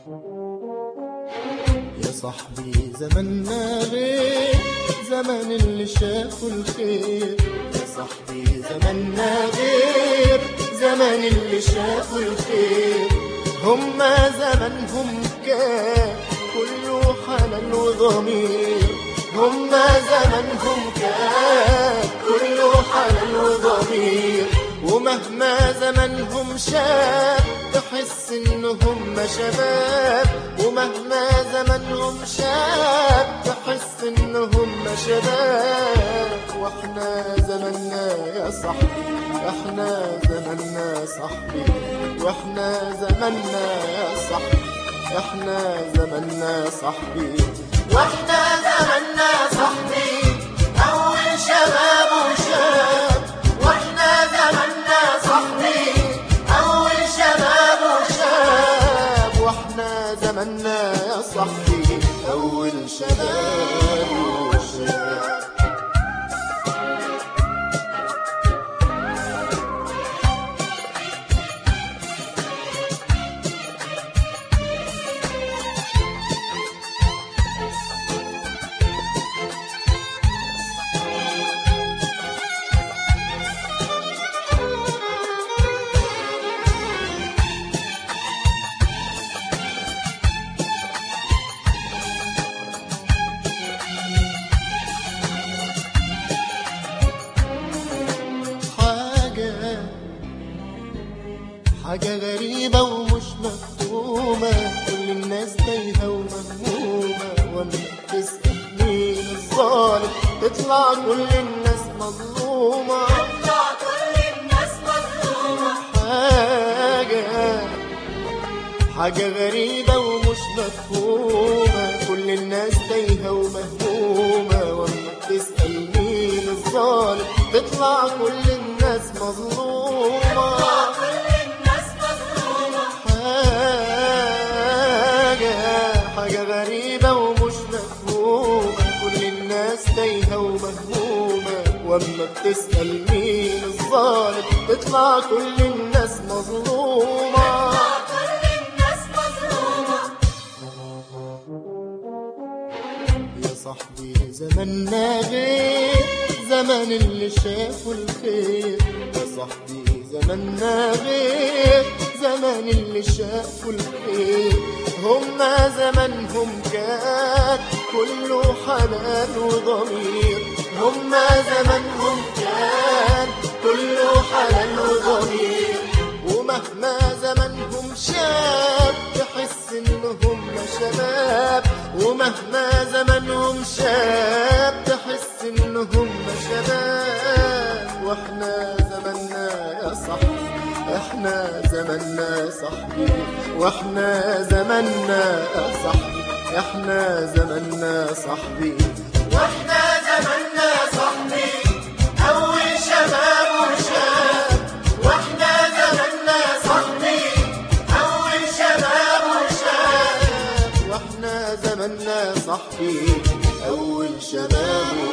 يا صاحبي زماننا غير زمن اللي شافوا الخير يا صاحبي زماننا غير زمن اللي شافوا الخير هما زمنهم كان كله حنان وضمير هما زمنهم كان كله حنان وضمير ومهما زمنهم شاب تحس انهم شباب ومهما زمنهم شاب تحس انهم شباب واحنا زمننا يا صاحبي احنا زمننا صاحبي واحنا زمننا يا صاحبي احنا زمننا صاحبي واحنا زمننا صاحبي اول شباب وشاب واحنا زمننا صاحبي اول شباب وشاب واحنا زمننا يا صاحبي اول شباب وشاب حاجة حاجة غريبة ومش مفهومة كل الناس تايهة ومهمومة وانا تسأل مين الظالم تطلع كل الناس مظلومة تطلع كل الناس مظلومة حاجة حاجة غريبة ومش مفهومة كل الناس تايهة ومهمومة واما تسأل مين الظالم تطلع كل الناس مظلومة تطلع كل الناس مظلومة حاجة حاجة غريبة ومش مفهومة كل الناس تايهة ومهمومة واما بتسأل مين الظالم تطلع كل الناس مظلومة تطلع كل الناس مظلومة يا صاحبي زماننا غير زمن اللي شافوا الخير يا صاحبي زماننا غير زمن اللي شافوا الخير هما زمنهم كان كله حنان وضمير هما زمنهم كان كله حنان وضمير ومهما زمنهم شاب تحس انهم شباب ومهما زمنهم شاب تحس انهم شباب واحنا زمننا يا صاحبي احنا زمننا صاحبي واحنا زمننا يا صاحبي احنا زمننا صاحبي واحنا زمننا صاحبي اول شباب وشاب واحنا زمننا صاحبي اول شباب وشاب واحنا زمننا صاحبي اول شباب